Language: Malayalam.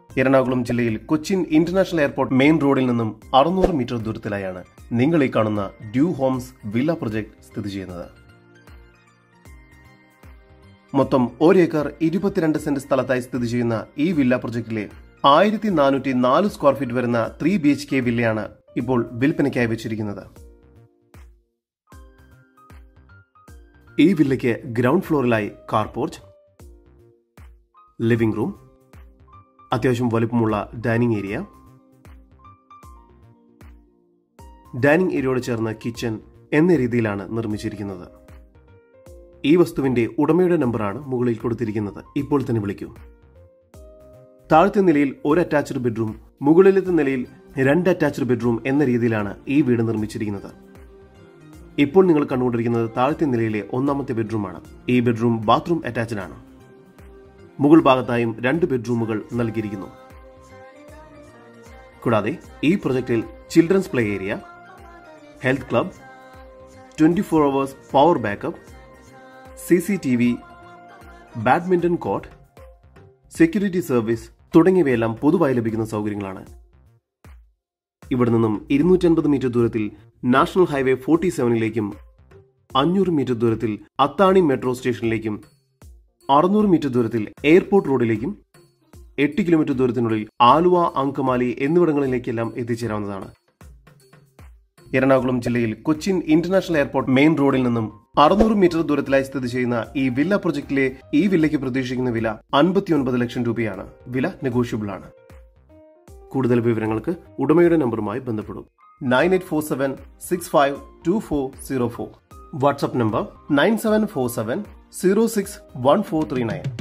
എറണാകുളം ജില്ലയിൽ കൊച്ചിൻ ഇന്റർനാഷണൽ എയർപോർട്ട് മെയിൻ റോഡിൽ നിന്നും അറുന്നൂറ് മീറ്റർ ദൂരത്തിലായാണ് നിങ്ങൾ ഈ കാണുന്ന ഡ്യൂ ഹോംസ് വില്ല പ്രൊജക്ട് സ്ഥിതി ചെയ്യുന്നത് മൊത്തം ഒരേക്കർ ഇരുപത്തിരണ്ട് സെന്റ് സ്ഥലത്തായി സ്ഥിതി ചെയ്യുന്ന ഈ വില്ല പ്രൊജക്ടിലെ ആയിരത്തി നാനൂറ്റി നാല് സ്ക്വയർ ഫീറ്റ് വരുന്ന ത്രീ ബി എച്ച് കെ വില്ലയാണ് ഇപ്പോൾ വിൽപ്പനയ്ക്കായി വെച്ചിരിക്കുന്നത് ഈ വില്ലയ്ക്ക് ഗ്രൗണ്ട് ഫ്ലോറിലായി കാർ പോർച്ച് ലിവിംഗ് റൂം അത്യാവശ്യം വലുപ്പമുള്ള ഡൈനിങ് ഏരിയ ഡൈനിങ് ഏരിയയോട് ചേർന്ന് കിച്ചൺ എന്ന രീതിയിലാണ് നിർമ്മിച്ചിരിക്കുന്നത് ഈ വസ്തുവിന്റെ ഉടമയുടെ നമ്പറാണ് മുകളിൽ കൊടുത്തിരിക്കുന്നത് ഇപ്പോൾ തന്നെ വിളിക്കൂ താഴത്തെ നിലയിൽ ഒരു അറ്റാച്ച്ഡ് ബെഡ്റൂം മുകളിലത്തെ നിലയിൽ രണ്ട് അറ്റാച്ച്ഡ് ബെഡ്റൂം എന്ന രീതിയിലാണ് ഈ വീട് നിർമ്മിച്ചിരിക്കുന്നത് ഇപ്പോൾ നിങ്ങൾ കണ്ടുകൊണ്ടിരിക്കുന്നത് താഴത്തെ നിലയിലെ ഒന്നാമത്തെ ബെഡ്റൂമാണ് ഈ ബെഡ്റൂം ബാത്റൂം അറ്റാച്ച്ഡ് ആണ് മുകൾ ഭാഗത്തായും രണ്ട് ബെഡ്റൂമുകൾ നൽകിയിരിക്കുന്നു കൂടാതെ ഈ പ്രൊജക്റ്റിൽ children's play area health club twenty four hours power backup C C T V badminton court security service തുടങ്ങിയവയെല്ലാം പൊതുവായി ലഭിക്കുന്ന സൗകര്യങ്ങളാണ് ഇവിടെ നിന്നും ഇരുന്നൂറ്റൻപത് മീറ്റർ ദൂരത്തിൽ നാഷണൽ ഹൈവേ ഫോർട്ടി സെവനിലേക്കും അഞ്ഞൂറ് മീറ്റർ ദൂരത്തിൽ അത്താണി മെട്രോ സ്റ്റേഷനിലേക്കും അറുന്നൂറ് മീറ്റർ ദൂരത്തിൽ എയർപോർട്ട് റോഡിലേക്കും എട്ട് കിലോമീറ്റർ ദൂരത്തിനുള്ളിൽ ആലുവ അങ്കമാലി എന്നിവിടങ്ങളിലേക്കെല്ലാം എത്തിച്ചേരാവുന്നതാണ് എറണാകുളം ജില്ലയിൽ കൊച്ചിൻ ഇന്റർനാഷണൽ എയർപോർട്ട് മെയിൻ റോഡിൽ നിന്നും അറുന്നൂറ് മീറ്റർ ദൂരത്തിലായി സ്ഥിതി ചെയ്യുന്ന ഈ വില്ല പ്രൊജക്ടിലെ ഈ വില്ലയ്ക്ക് പ്രതീക്ഷിക്കുന്ന വില അൻപത്തിയൊൻപത് ലക്ഷം രൂപയാണ് വില നെഗോഷ്യബിൾ ആണ് കൂടുതൽ വിവരങ്ങൾക്ക് ഉടമയുടെ നമ്പറുമായി ബന്ധപ്പെടും nine eight four seven six five two four zero four WhatsApp number nine seven four seven zero six one four three nine